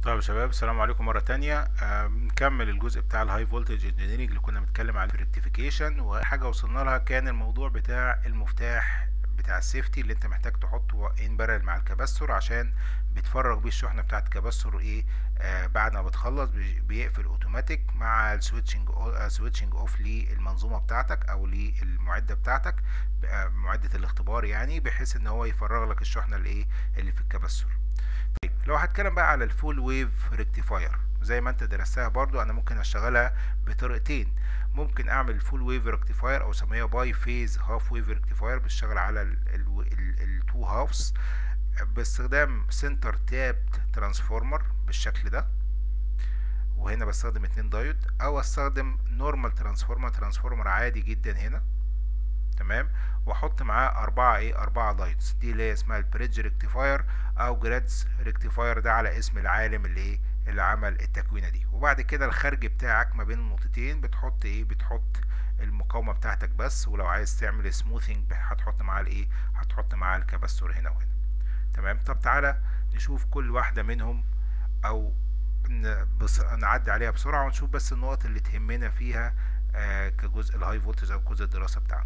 طيب يا شباب السلام عليكم مرة تانية آه، نكمل الجزء بتاع الهاي فولتج انجينيرنج اللي كنا بنتكلم عليه في الريكتيفيكيشن وحاجة وصلنا لها كان الموضوع بتاع المفتاح بتاع السيفتي اللي انت محتاج تحطه ان بارل مع الكباستور عشان بتفرغ بيه الشحنة بتاعت الكباستور ايه آه بعد ما بتخلص بي- بيقفل اوتوماتيك مع السويتشنج سويتشنج اوف للمنظومة بتاعتك او للمعدة بتاعتك آه، معدة الاختبار يعني بحيث ان هو يفرغ لك الشحنة اللي ايه اللي في الكباستور طيب لو هتكلم بقى على الفول ويف ريكتيفاير زي ما انت درستها برضو انا ممكن اشتغلها بطريقتين ممكن اعمل فول ويف ريكتيفاير او اسميها باي فيز هاف ويف ريكتيفاير بشتغل على التو هافز باستخدام سنتر تابت ترانسفورمر بالشكل ده وهنا بستخدم اتنين دايود او استخدم نورمال ترانسفورمر ترانسفورمر عادي جدا هنا تمام واحط معاه اربعة ايه اربعة دايتس دي اللي هي اسمها البريدج ريكتيفاير او جرادز ريكتيفاير ده على اسم العالم اللي ايه اللي عمل التكوينه دي وبعد كده الخارج بتاعك ما بين النقطتين بتحط ايه بتحط المقاومه بتاعتك بس ولو عايز تعمل سموثنج هتحط معاه الايه هتحط معاه الكباستور هنا وهنا تمام طب تعالى نشوف كل واحده منهم او ن- بص... نعدي عليها بسرعه ونشوف بس النقط اللي تهمنا فيها آه كجزء الهاي فولتج او جزء الدراسه بتاعنا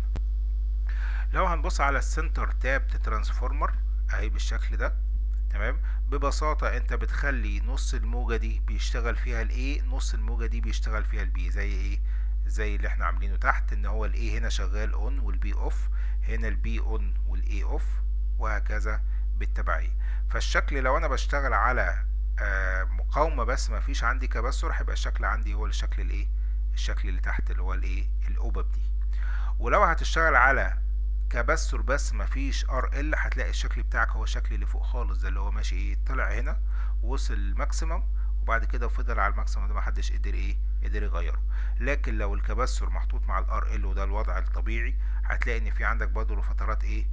لو هنبص على السنتر تاب ترانسفورمر اهي بالشكل ده تمام ببساطة انت بتخلي نص الموجة دي بيشتغل فيها الايه نص الموجة دي بيشتغل فيها البي زي ايه زي اللي احنا عاملينه تحت ان هو الايه هنا شغال اون والبي اوف هنا البي اون والاي اوف وهكذا بالتبعية فالشكل لو انا بشتغل على آه مقاومة بس مفيش عندي كباستور هيبقى الشكل عندي هو الشكل الايه الشكل اللي تحت اللي هو الايه الاوبب دي ولو هتشتغل على كباستور بس مفيش ار ال هتلاقي الشكل بتاعك هو الشكل اللي فوق خالص ده اللي هو ماشي ايه طلع هنا وصل الماكسيمم وبعد كده فضل على الماكسيمم ده محدش قدر ايه قدر يغيره لكن لو الكباستور محطوط مع الار ال وده الوضع الطبيعي هتلاقي ان في عندك برضه فترات ايه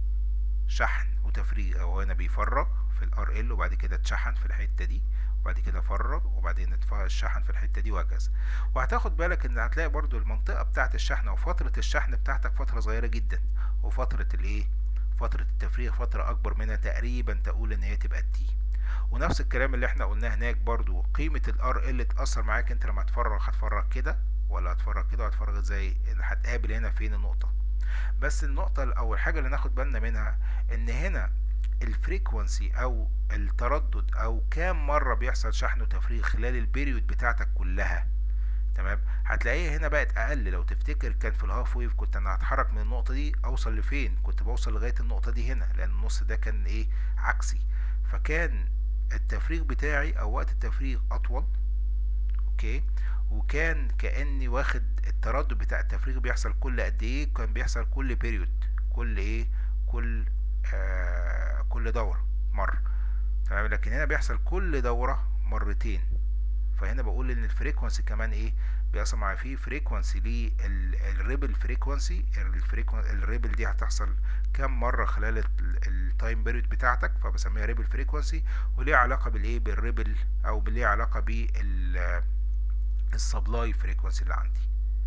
شحن وتفريغ او هنا بيفرغ في الار ال وبعد كده اتشحن في الحته دي وبعد كده فرغ وبعدين اتف- الشحن في الحته دي وهكذا وهتاخد بالك ان هتلاقي برضو المنطقه بتاعه الشحن او فتره الشحن بتاعتك فتره صغيره جدا وفتره الايه فتره التفريغ فتره اكبر منها تقريبا تقول ان هي تبقى التي ونفس الكلام اللي احنا قلناه هناك برضو قيمه الار ال تاثر معاك انت لما هتفرغ هتفرغ كده ولا هتفرغ كده وهتفرغ ازاي هتقابل هنا فين النقطه بس النقطة أو الحاجة اللي ناخد بالنا منها إن هنا الفريكونسي أو التردد أو كام مرة بيحصل شحن وتفريغ خلال البيريود بتاعتك كلها تمام هتلاقيه هنا بقت أقل لو تفتكر كان في الهاف ويف كنت أنا هتحرك من النقطة دي أوصل لفين كنت بوصل لغاية النقطة دي هنا لأن النص ده كان إيه عكسي فكان التفريغ بتاعي أو وقت التفريغ أطول اوكي وكان كاني واخد التردد بتاع التفريغ بيحصل كل قد ايه كان بيحصل كل بيريود كل ايه كل آه كل دوره مره تمام لكن هنا بيحصل كل دوره مرتين فهنا بقول ان الفريكونسي كمان ايه بيحصل مع فيه فريكونسي للريبل فريكونسي الريبل دي هتحصل كام مره خلال التايم بيريود بتاعتك فبسميها ريبل فريكونسي وليها علاقه بالايه بالريبل او ليها علاقه بال السبلاي فريكونسي اللي عندي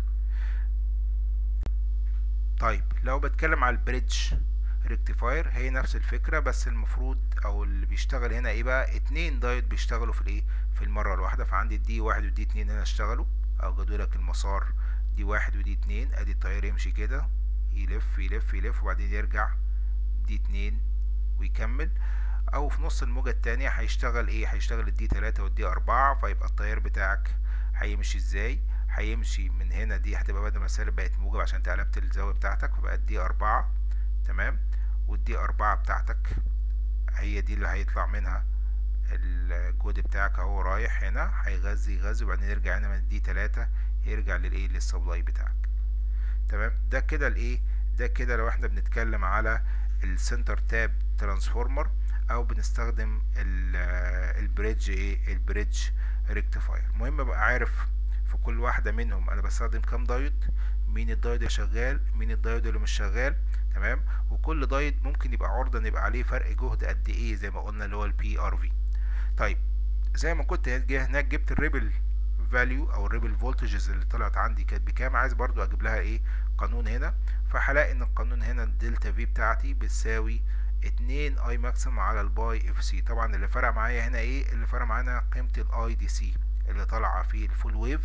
طيب لو بتكلم على البريدج ريكتيفاير هي نفس الفكرة بس المفروض او اللي بيشتغل هنا ايه بقى اتنين دايت بيشتغلوا في الايه في المرة الواحدة فعندي دي واحد ودي اتنين هنا اشتغلوا او جدوا لك المسار دي واحد ودي اتنين ادي التيار يمشي كده يلف يلف يلف وبعدين يرجع دي اتنين ويكمل او في نص الموجة التانية هيشتغل ايه هيشتغل الدي تلاتة والدي اربعة فيبقى التيار بتاعك هيمشي ازاي هيمشي من هنا دي هتبقى بدل ما السالب بقت موجب عشان انت قلبت الزاوية بتاعتك فبقت دي أربعة تمام والدي أربعة بتاعتك هي دي اللي هيطلع منها الجهد بتاعك اهو رايح هنا هيغذي يغذي وبعدين يرجع هنا من دي تلاتة يرجع للايه للسبلاي بتاعك تمام ده كده الايه ده كده لو احنا بنتكلم على السنتر تاب ترانسفورمر او بنستخدم البريدج ايه البريدج ريكتيفاير المهم ابقى عارف في كل واحدة منهم انا بستخدم كام دايود مين الدايود اللي شغال مين الدايود اللي مش شغال تمام وكل دايود ممكن يبقى عرضة يبقى عليه فرق جهد قد ايه زي ما قلنا اللي هو البي ار في طيب زي ما كنت جاي هناك جبت الريبل فاليو او الريبل فولتجز اللي طلعت عندي كانت بكام عايز برضو اجيب لها ايه قانون هنا فهلاقي ان القانون هنا الدلتا في بتاعتي بتساوي اتنين اي ماكسيمم على الباي اف سي طبعا اللي فرق معايا هنا ايه اللي فرق معانا قيمة الاي دي سي اللي طالعة في الفول ويف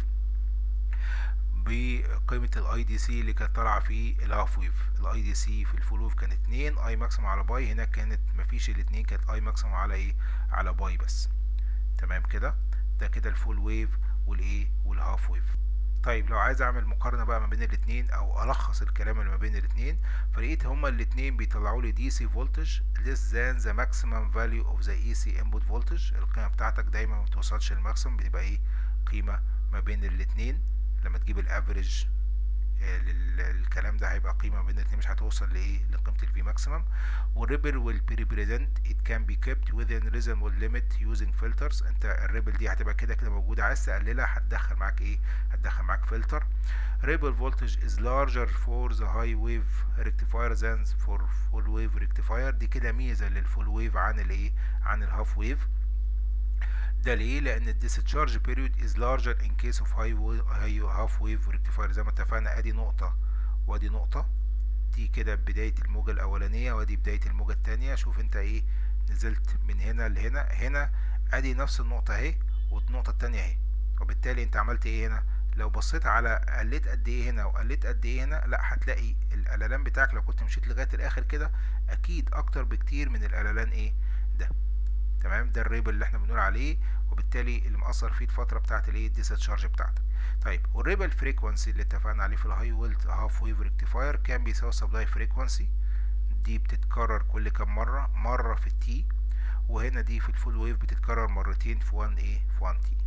بقيمة الاي دي سي اللي كانت طالعة في الهاف ويف الاي دي سي في الفول ويف كانت اتنين اي ماكسيمم على باي هنا كانت مفيش الاتنين كانت اي ماكسيمم على ايه على باي بس تمام كده ده كده الفول ويف والايه والهاف ويف طيب لو عايز اعمل مقارنه بقى ما بين الاثنين او الخص الكلام اللي ما بين الاثنين فلقيت هما الاثنين بيطلعوا لي دي سي فولتج less than the maximum value of the AC input voltage القيمه بتاعتك دايما ما بتوصلش للماكسيمم بتبقى ايه قيمه ما بين الاثنين لما تجيب الافريج الكلام ده هيبقى قيمه بين الاثنين مش هتوصل لايه لقيمه الفي ماكسيمم والريبل will be represent it can be kept within reasonable limit using filters انت الريبل دي هتبقى كده كده موجوده عايز تقللها هتدخل معاك ايه هتدخل معاك فلتر ripple voltage is larger for the high wave rectifier than for full wave rectifier دي كده ميزه للفول ويف عن الايه عن الهاف ويف ده ليه لان الديسشارج بيريود از لارجر ان كيس اوف هاي هاي هاف ويف ريكتيفاير زي ما اتفقنا ادي نقطه وادي نقطه دي كده بدايه الموجه الاولانيه وادي بدايه الموجه الثانيه شوف انت ايه نزلت من هنا لهنا هنا ادي نفس النقطه اهي والنقطه الثانيه اهي وبالتالي انت عملت ايه هنا لو بصيت على قلت قد ايه هنا وقلت قد ايه هنا لا هتلاقي القللان بتاعك لو كنت مشيت لغايه الاخر كده اكيد اكتر بكتير من القللان ايه ده تمام ده الريبل اللي احنا بنقول عليه وبالتالي اللي مأثر فيه الفتره بتاعت الايه الديسشارج بتاعتك طيب والريبل فريكوانسي اللي اتفقنا عليه في الهاي ويلت هاف ويف ريكتيفاير كان بيساوي سبلاي فريكوانسي دي بتتكرر كل كام مره مره في التي وهنا دي في الفول ويف بتتكرر مرتين في 1 ايه في 1 تي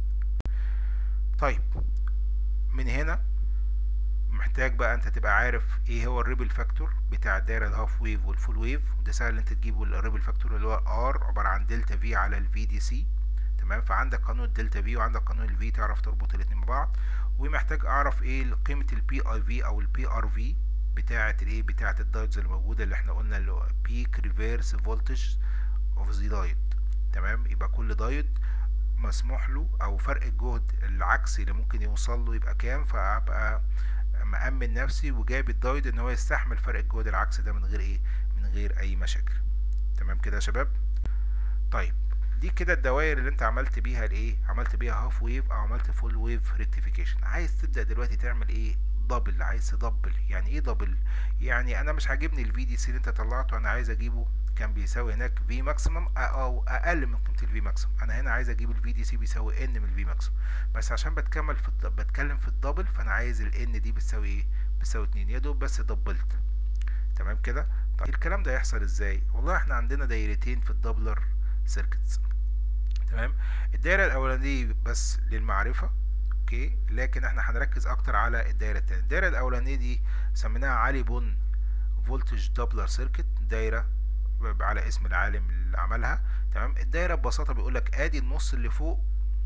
طيب من هنا محتاج بقى انت تبقى عارف ايه هو الريبل فاكتور بتاع الدايره الهاف ويف والفول ويف وده سهل انت تجيبه الريبل فاكتور اللي هو ار عباره عن دلتا في على الفي دي سي تمام فعندك قانون الدلتا في وعندك قانون الفي تعرف تربط الاتنين ببعض ومحتاج اعرف ايه قيمه البي اي في او البي ار في بتاعه الايه بتاعه الدايودز اللي موجوده اللي احنا قلنا اللي هو بيك ريفيرس فولتج اوف ذا دايود تمام يبقى كل دايود مسموح له او فرق الجهد العكسي اللي ممكن يوصل له يبقى كام فابقى مأمن نفسي وجايب الدايود ان هو يستحمل فرق الجهد العكسي ده من غير ايه من غير اي مشاكل تمام كده يا شباب طيب دي كده الدوائر اللي انت عملت بيها الايه عملت بيها هاف ويف او عملت فول ويف ريكتيفيكيشن عايز تبدا دلوقتي تعمل ايه دبل عايز تدبل يعني ايه دبل يعني انا مش عاجبني الفي دي سي اللي انت طلعته انا عايز اجيبه كان بيساوي هناك في ماكسيمم او اقل من قيمه الفي ماكسيمم انا هنا عايز اجيب الفي دي سي بيساوي ان من الفي ماكسيمم بس عشان بتكمل في الد... بتكلم في الدبل فانا عايز الان دي بتساوي ايه بتساوي 2 يا دوب بس دبلت تمام كده طيب الكلام ده يحصل ازاي والله احنا عندنا دايرتين في الدبلر سيركتس تمام الدايره الاولانيه بس للمعرفه اوكي لكن احنا هنركز اكتر على الدايره التانية الدايره الاولانيه دي سميناها علي بون فولتج دبلر سيركت دايره على اسم العالم اللي عملها تمام الدايره ببساطه بيقول لك ادي النص اللي فوق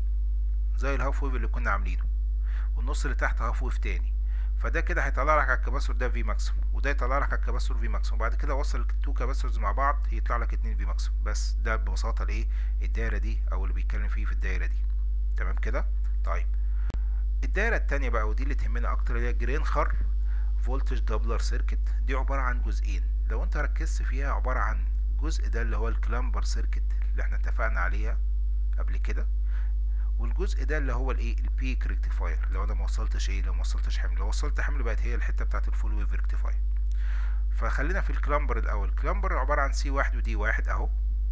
زي الهاف ويف اللي كنا عاملينه والنص اللي تحت هاف ويف تاني فده كده هيطلع لك على الكباسور ده في ماكسيموم وده يطلع لك على الكباسور في ماكسيموم وبعد كده وصل التو كباسورز مع بعض يطلع لك اتنين في ماكسيموم بس ده ببساطه الايه الدايره دي او اللي بيتكلم فيه في الدايره دي تمام كده طيب الدايره التانية بقى ودي اللي تهمنا اكتر اللي هي جرينخر فولتج دبلر سيركت دي عباره عن جزئين لو انت ركزت فيها عباره عن الجزء ده اللي هو الكلامبر سيركت اللي احنا اتفقنا عليها قبل كده والجزء ده اللي هو الايه البيك ريكتيفاير لو انا ما وصلتش ايه لو ما وصلتش حمل لو وصلت حمل بقت هي الحته بتاعت الفول ويف ريكتيفاير فخلينا في الكلامبر الاول الكلامبر عباره عن سي واحد ودي واحد اهو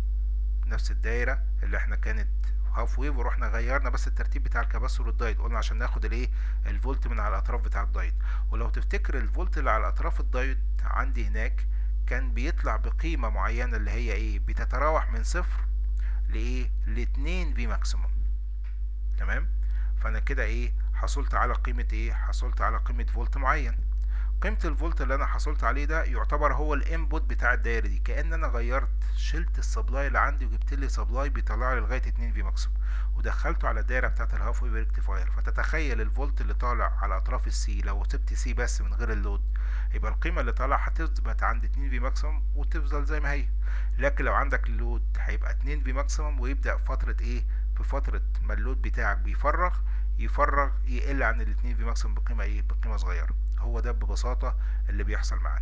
نفس الدايره اللي احنا كانت هاف ويف ورحنا غيرنا بس الترتيب بتاع الكباسور والدايد قلنا عشان ناخد الايه الفولت من على الاطراف بتاع الدايد ولو تفتكر الفولت اللي على اطراف الدايد عندي هناك كان بيطلع بقيمه معينه اللي هي ايه بتتراوح من صفر لايه لاتنين في ماكسيموم تمام فانا كده ايه حصلت على قيمه ايه حصلت على قيمه فولت معين قيمه الفولت اللي انا حصلت عليه ده يعتبر هو الانبوت بتاع الدايره دي كان انا غيرت شلت السبلاي اللي عندي وجبت لي سبلاي بيطلع لي لغايه 2 في ماكسيموم ودخلته على الدايره بتاعه الهاف ويف ريكتيفاير فتتخيل الفولت اللي طالع على اطراف السي لو سبت سي بس من غير اللود يبقى القيمه اللي طالعه هتثبت عند 2 في ماكسيموم وتفضل زي ما هي لكن لو عندك اللود هيبقى 2 في ماكسيموم ويبدا فتره ايه في فتره ما اللود بتاعك بيفرغ يفرغ يقل عن ال 2 في ماكسيموم بقيمه ايه بقيمه صغيره هو ده ببساطه اللي بيحصل معانا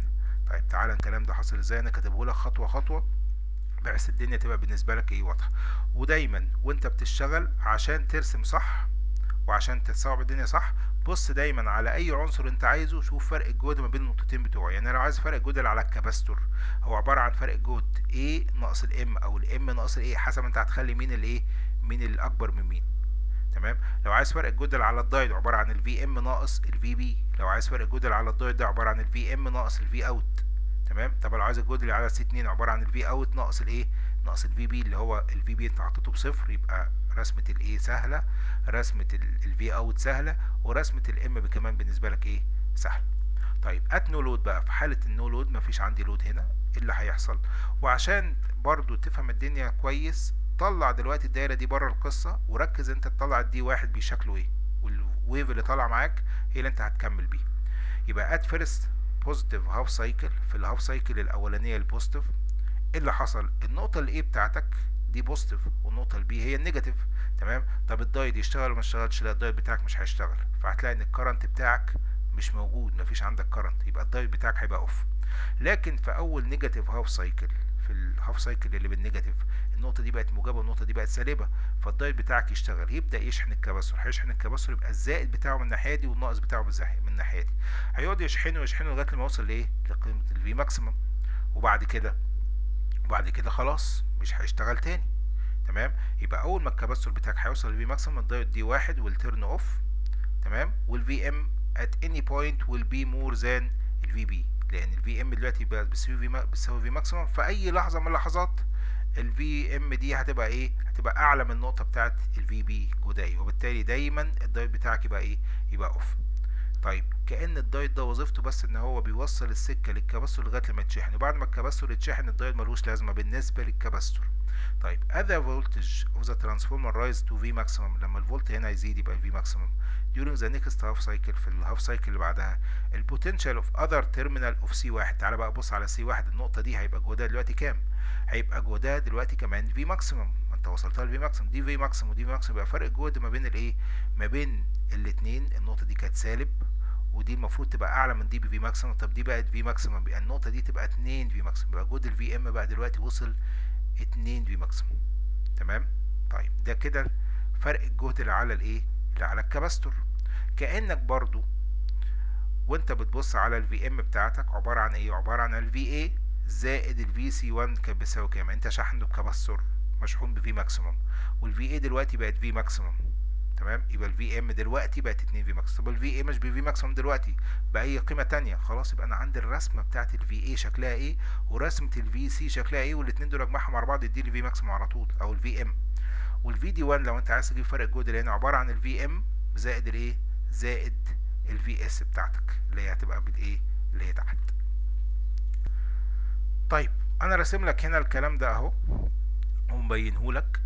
طيب تعالى الكلام ده حصل ازاي انا كاتبه لك خطوه خطوه بحيث الدنيا تبقى بالنسبه لك ايه واضحه ودايما وانت بتشتغل عشان ترسم صح وعشان تستوعب الدنيا صح بص دايما على اي عنصر انت عايزه شوف فرق الجهد ما بين النقطتين بتوعه يعني لو عايز فرق الجهد اللي على الكباستور هو عباره عن فرق الجهد A ناقص الام او الام ناقص الايه حسب انت هتخلي مين الايه مين الاكبر من مين تمام لو عايز فرق الجهد اللي على الدايد عباره عن الفي ام ناقص الفي بي لو عايز فرق الجهد اللي على الدايد ده عباره عن الفي ام ناقص الفي اوت تمام طب لو عايز الجهد اللي على سي 2 عباره عن الفي اوت ناقص الايه ناقص الفي بي اللي هو الفي بي انت حطيته بصفر يبقى رسمه الايه سهله رسمه الفي اوت سهله ورسمه الام كمان بالنسبه لك ايه سهله طيب ات نو لود بقى في حاله النو لود مفيش عندي لود هنا ايه اللي هيحصل وعشان برضو تفهم الدنيا كويس طلع دلوقتي الدايره دي بره القصه وركز انت تطلع الدي واحد بشكله ايه والويف اللي طالع معاك هي اللي انت هتكمل بيه يبقى ات فيرست بوزيتيف هاف سايكل في الهاف سايكل الاولانيه البوزيتيف ايه اللي حصل النقطه الايه بتاعتك دي بوزيتيف والنقطه البي هي النيجاتيف تمام طب الدايت يشتغل ولا ما يشتغلش لا الدايت بتاعك مش هيشتغل فهتلاقي ان الكرنت بتاعك مش موجود مفيش عندك كرنت يبقى الدايت بتاعك هيبقى اوف لكن في اول نيجاتيف هاف سايكل في الهاف سايكل اللي بالنيجاتيف النقطه دي بقت موجبه والنقطه دي بقت سالبه فالدايت بتاعك يشتغل يبدا يشحن الكباستور هيشحن الكباستور يبقى الزائد بتاعه من الناحيه دي والناقص بتاعه من الناحيه دي هيقعد يشحنه يشحنه لغايه لما يوصل لايه لقيمه الفي ماكسيمم وبعد كده وبعد كده خلاص مش هيشتغل تاني تمام يبقى اول ما الكباستور بتاعك هيوصل للفي ماكسيمم الدايت دي واحد والتيرن اوف تمام والفي ام at any point will be more than الفي بي لان الفي ام دلوقتي بتساوي في بتساوي في ماكسيمم في اي لحظه من اللحظات الفي ام دي هتبقى ايه هتبقى اعلى من النقطه بتاعه الفي بي جوداي وبالتالي دايما الدايت بتاعك يبقى ايه يبقى اوف طيب كأن الدايت ده وظيفته بس ان هو بيوصل السكه للكباستور لغايه لما يتشحن وبعد ما الكباستور يتشحن الدايت ملوش لازمه بالنسبه للكباستور طيب other voltage of the transformer rise to V maximum لما الفولت هنا يزيد يبقى V maximum during the next half cycle في الهاف سايكل اللي بعدها ال potential of other terminal of C1 تعالى بقى بص على C1 النقطة دي هيبقى جهدها دلوقتي كام؟ هيبقى جهدها دلوقتي كمان V maximum ما انت وصلتها ل V maximum دي V maximum ودي V maximum يبقى فرق الجهد ما بين الايه؟ ما بين الاتنين النقطة دي كانت سالب ودي المفروض تبقى اعلى من دي بفي ماكسيمم طب دي بقت في ماكسيمم يبقى النقطة دي تبقى 2 في ماكسيمم يبقى جهد الفي ام بقى دلوقتي وصل 2 في ماكسيمم تمام طيب ده كده فرق الجهد اللي على الايه اللي على الكباستور كانك برضو وانت بتبص على الفي ام بتاعتك عباره عن ايه عباره عن الفي اي زائد الفي سي 1 كان بيساوي كام انت شحنه بكباستور مشحون بفي ماكسيموم والفي اي دلوقتي بقت في ماكسيموم تمام يبقى الفي ام دلوقتي بقت 2 في ماكس طب الفي اي مش بفي ماكسيموم دلوقتي باي قيمه تانية خلاص يبقى انا عندي الرسمه بتاعت الفي اي شكلها ايه ورسمه الفي سي شكلها ايه والاثنين دول اجمعهم على بعض يدي لي في ماكسيموم على طول او الفي ام والفي دي 1 لو انت عايز تجيب فرق الجهد اللي هنا عباره عن الفي ام زائد الايه زائد الفي اس بتاعتك اللي هي هتبقى بالايه اللي هي تحت طيب انا راسم لك هنا الكلام ده اهو ومبينه لك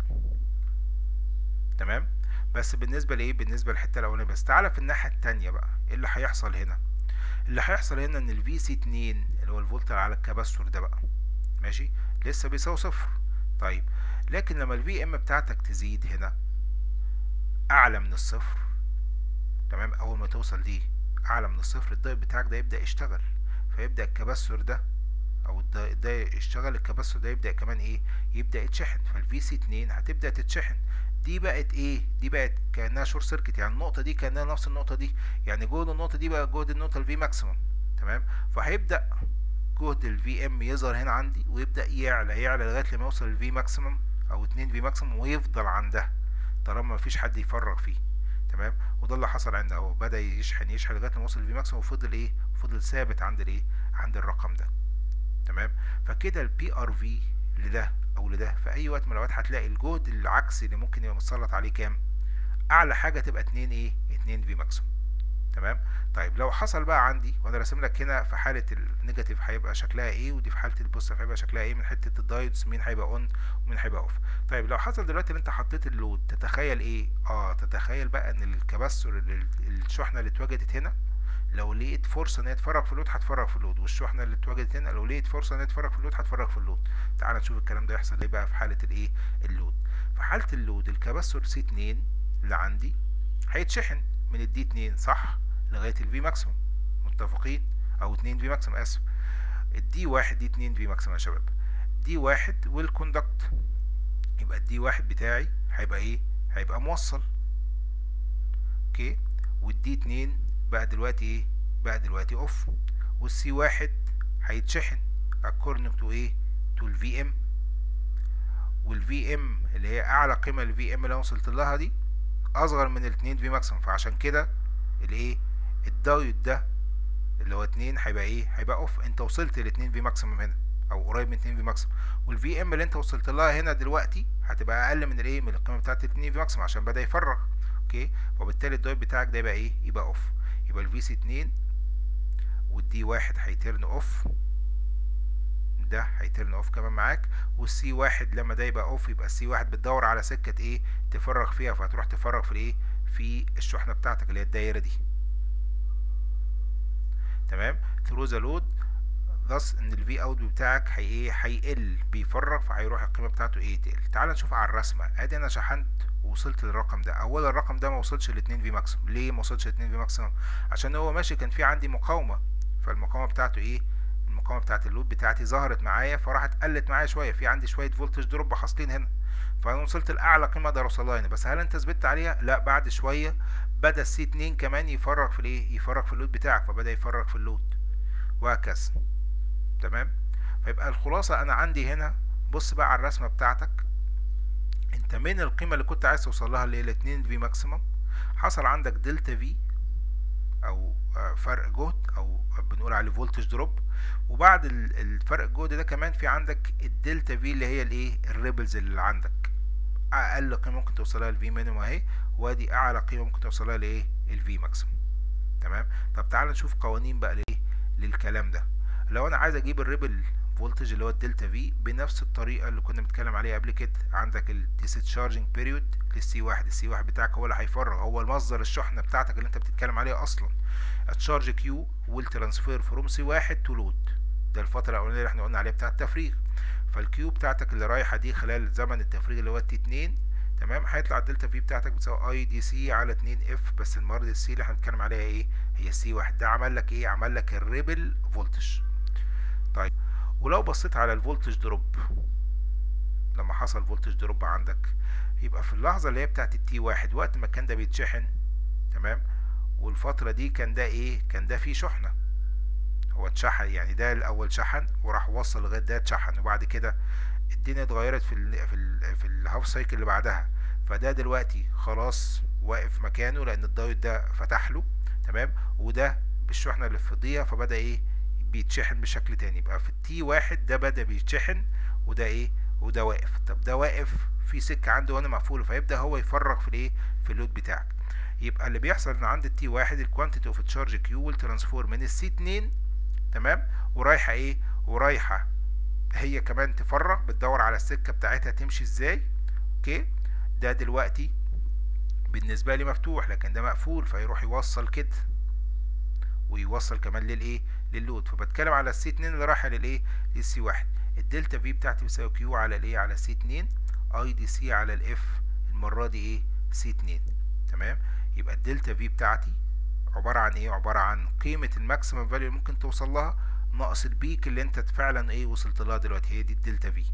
تمام بس بالنسبه لايه بالنسبه للحته الاولانيه بس تعالى في الناحيه التانية بقى ايه اللي هيحصل هنا اللي هيحصل هنا ان الفي سي 2 اللي هو الفولت اللي على الكباستور ده بقى ماشي لسه بيساوي صفر طيب لكن لما الفي ام بتاعتك تزيد هنا اعلى من الصفر تمام اول ما توصل دي اعلى من الصفر الدايت بتاعك ده يبدا يشتغل فيبدا الكباستور ده او ده, ده يشتغل الكباستور ده يبدا كمان ايه يبدا يتشحن فالفي سي 2 هتبدا تتشحن دي بقت ايه دي بقت كانها شورت سيركت يعني النقطه دي كانها نفس النقطه دي يعني جهد النقطه دي بقى جهد النقطه الفي ماكسيمم تمام فهيبدا جهد الفي ام يظهر هنا عندي ويبدا يعلى يعلى لغايه لما يوصل الفي ماكسيمم او 2 في ماكسيمم ويفضل عندها طالما مفيش حد يفرغ فيه تمام وده اللي حصل عندنا اهو بدا يشحن يشحن لغايه ما وصل الفي ماكسيمم وفضل ايه فضل ثابت عند الايه عند الرقم ده تمام فكده البي ار في لده او لده في اي وقت من الاوقات هتلاقي الجهد العكسي اللي ممكن يبقى متسلط عليه كام اعلى حاجه تبقى 2 ايه 2 في ماكسيمم تمام طيب لو حصل بقى عندي وانا راسم لك هنا في حاله النيجاتيف هيبقى شكلها ايه ودي في حاله البوزيتيف هيبقى شكلها ايه من حته الدايودز مين هيبقى اون ومين هيبقى اوف طيب لو حصل دلوقتي ان انت حطيت اللود تتخيل ايه اه تتخيل بقى ان الكباستور الشحنه اللي اتوجدت هنا لو لقيت فرصه ان هي تفرغ في اللود هتفرغ في اللود والشحنه اللي اتوجدت هنا لو لقيت فرصه ان هي تفرغ في اللود هتفرغ في اللود تعال نشوف الكلام ده يحصل ايه بقى في حاله الايه اللود في حاله اللود الكباستور سي 2 اللي عندي هيتشحن من الدي 2 صح لغايه الفي ماكسيموم متفقين او 2 في ماكسيموم اسف الدي واحد دي اتنين في ماكسيمم يا شباب دي واحد والكوندكت يبقى الدي واحد بتاعي هيبقى ايه هيبقى موصل اوكي والدي اتنين بقى دلوقتي ايه بقى دلوقتي اوف والسي واحد هيتشحن according to ايه to ال VM وال VM اللي هي اعلى قيمة لل VM اللي انا وصلت لها دي اصغر من الاتنين في ماكسيمم فعشان كده الايه الدايود ده اللي هو اتنين هيبقى ايه هيبقى اوف انت وصلت لاتنين في ماكسيمم هنا او قريب من اتنين في ماكسيمم والفي ام اللي انت وصلت لها هنا دلوقتي هتبقى اقل من الايه من القيمه بتاعت الاتنين في ماكسيمم عشان بدا يفرغ اوكي وبالتالي الدايود بتاعك ده يبقى ايه يبقى اوف يبقى الفي سي اتنين والدي واحد هيترن اوف ده هيترن اوف كمان معاك والسي واحد لما ده يبقى اوف يبقى السي واحد بتدور على سكة ايه تفرغ فيها فهتروح تفرغ في الايه في الشحنة بتاعتك اللي هي الدايرة دي تمام through the load thus ان الفي اوت بتاعك هي ايه هيقل بيفرغ فهيروح القيمة بتاعته ايه تقل تعال نشوف على الرسمة ادي انا شحنت ووصلت للرقم ده اولا الرقم ده ما وصلش ل 2 في ماكسيمم ليه ما وصلش ل 2 في ماكسيمم عشان هو ماشي كان في عندي مقاومة فالمقاومة بتاعته ايه المقاومه بتاعت اللود بتاعتي ظهرت معايا فراحت قلت معايا شويه في عندي شويه فولتج دروب حاصلين هنا فانا وصلت لاعلى قيمه اقدر اوصلها هنا بس هل انت ثبت عليها لا بعد شويه بدا السي 2 كمان يفرغ في الايه يفرغ في اللود بتاعك فبدا يفرغ في اللود وهكذا تمام فيبقى الخلاصه انا عندي هنا بص بقى على الرسمه بتاعتك انت من القيمه اللي كنت عايز توصل لها اللي هي 2 في ماكسيمم حصل عندك دلتا في او فرق جهد او بنقول عليه فولتج دروب وبعد الفرق الجهد ده كمان في عندك الدلتا في اللي هي الايه الريبلز اللي عندك اقل قيمه ممكن توصلها الفي مينيمم اهي وادي اعلى قيمه ممكن توصلها لايه الفي ماكسيمم تمام طب تعال نشوف قوانين بقى لايه للكلام ده لو انا عايز اجيب الريبل فولتج اللي هو الدلتا في بنفس الطريقه اللي كنا بنتكلم عليها قبل كده عندك الديسشارجنج بيريود للسي واحد السي واحد بتاعك هو اللي هيفرغ هو المصدر الشحنه بتاعتك اللي انت بتتكلم عليها اصلا التشارج كيو والترانسفير فروم سي واحد تو لود ده الفتره الاولانيه اللي احنا قلنا عليها بتاعه التفريغ فالكيو بتاعتك اللي رايحه دي خلال زمن التفريغ اللي هو تي 2 تمام هيطلع الدلتا في بتاعتك بتساوي اي دي سي على 2 اف بس المره دي السي اللي احنا بنتكلم عليها ايه هي السي واحد ده عمل لك ايه عمل لك الريبل فولتج طيب ولو بصيت على الفولتج دروب لما حصل فولتج دروب عندك يبقى في اللحظه اللي هي بتاعت التي واحد وقت ما كان ده بيتشحن تمام والفتره دي كان ده ايه كان ده فيه شحنه هو اتشحن يعني ده الاول شحن وراح وصل لغايه ده اتشحن وبعد كده الدنيا اتغيرت في ال في ال في الهاف سايكل اللي بعدها فده دلوقتي خلاص واقف مكانه لان الدايود ده فتح له تمام وده بالشحنه اللي فضيها فبدا ايه بيتشحن بشكل تاني يبقى في التي واحد ده بدا بيتشحن وده ايه وده واقف طب ده واقف في سكه عنده وانا مقفوله فيبدا هو يفرغ في الايه في اللود بتاعك يبقى اللي بيحصل ان عند التي واحد الكوانتيتي اوف تشارج كيو والترانسفور من السي 2 تمام ورايحه ايه ورايحه هي كمان تفرغ بتدور على السكه بتاعتها تمشي ازاي اوكي ده دلوقتي بالنسبه لي مفتوح لكن ده مقفول فيروح يوصل كده ويوصل كمان للايه لللود فبتكلم على السي 2 اللي رايحه للايه للسي 1 الدلتا في بتاعتي بتساوي كيو على الايه على سي 2 اي دي سي على الاف المره دي ايه سي 2 تمام يبقى الدلتا في بتاعتي عباره عن ايه عباره عن قيمه الماكسيمم فاليو اللي ممكن توصل لها ناقص البيك اللي انت فعلا ايه وصلت لها دلوقتي هي دي الدلتا في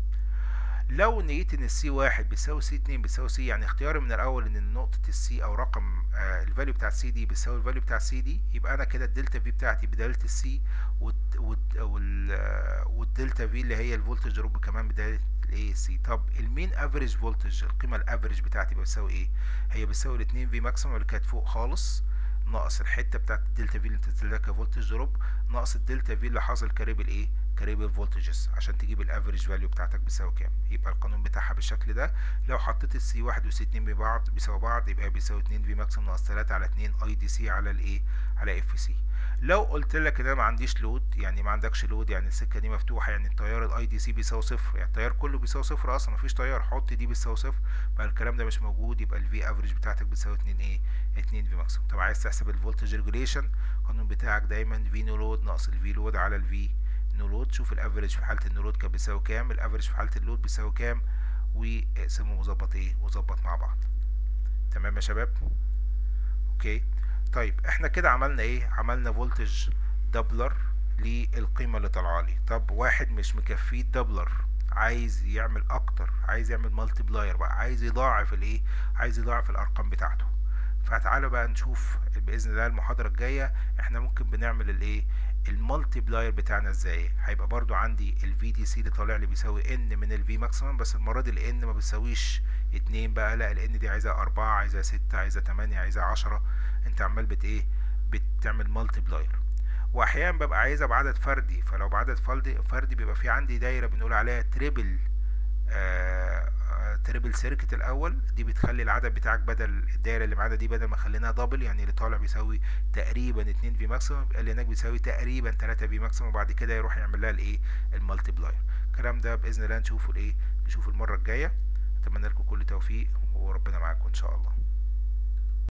لو نيت ان السي واحد بيساوي سي اتنين بيساوي سي يعني اختياري من الاول ان نقطة السي او رقم آه الفاليو بتاع السي دي بيساوي الفاليو بتاع السي دي يبقى انا كده الدلتا في بتاعتي بدالة السي والدلتا في اللي هي الفولتج دروب كمان بدالة الاي سي طب المين افريج فولتج القيمة الافريج بتاعتي بتساوي ايه هي بتساوي الاتنين في ماكسيمم اللي كانت فوق خالص ناقص الحته بتاعت الدلتا في اللي انت نزلتها كفولتج دروب ناقص الدلتا في اللي حاصل قريب الايه قريب الفولتجز عشان تجيب الافريج فاليو بتاعتك بيساوي كام يبقى القانون بتاعها بالشكل ده لو حطيت السي واحد والسي اتنين ببعض بيساوي بعض يبقى بيساوي اتنين في ماكسيمم ناقص تلاتة على اتنين اي دي سي على الايه على اف سي لو قلت لك ان انا ما عنديش لود يعني ما عندكش لود يعني السكه دي مفتوحه يعني التيار الاي دي سي بيساوي صفر يعني التيار كله بيساوي صفر اصلا مفيش تيار حط دي بيساوي صفر بقى الكلام ده مش موجود يبقى الفي افريج بتاعتك بتساوي اتنين ايه اتنين في ماكسيمم طب عايز تحسب الفولتج ريجوليشن القانون بتاعك دايما في نو لود ناقص الفي لود على الفي نو لود شوف الافريج في حاله النو لود كان بيساوي كام الافريج في حاله اللود بيساوي كام واقسمهم وظبط ايه وظبط مع بعض تمام يا شباب اوكي طيب احنا كده عملنا ايه عملنا فولتج دبلر للقيمة اللي طالعه لي طب واحد مش مكفيه الدبلر عايز يعمل اكتر عايز يعمل مالتي بلاير بقى عايز يضاعف الايه عايز يضاعف الارقام بتاعته فتعالوا بقى نشوف باذن الله المحاضره الجايه احنا ممكن بنعمل الايه المالتي بلاير بتاعنا ازاي هيبقى برضو عندي الفي دي سي اللي طالع لي بيساوي ان من الفي ماكسيمم بس المره دي الان ما بتساويش اتنين بقى لا الان دي عايزه اربعة عايزه ستة عايزه تمانية عايزه عشرة انت عمال بت ايه بتعمل مالتي بلاير واحيانا ببقى عايزها بعدد فردي فلو بعدد فردي فردي بيبقى في عندي دايره بنقول عليها تريبل آه تريبل سيركت الاول دي بتخلي العدد بتاعك بدل الدايره اللي معانا دي بدل ما خليناها دبل يعني اللي طالع بيساوي تقريبا 2 في ماكسيمم يبقى اللي هناك بيساوي تقريبا 3 في ماكسيمم وبعد كده يروح يعمل لها الايه المالتي بلاير الكلام ده باذن الله نشوفه الايه نشوفه المره الجايه اتمنى لكم كل توفيق وربنا معاكم ان شاء الله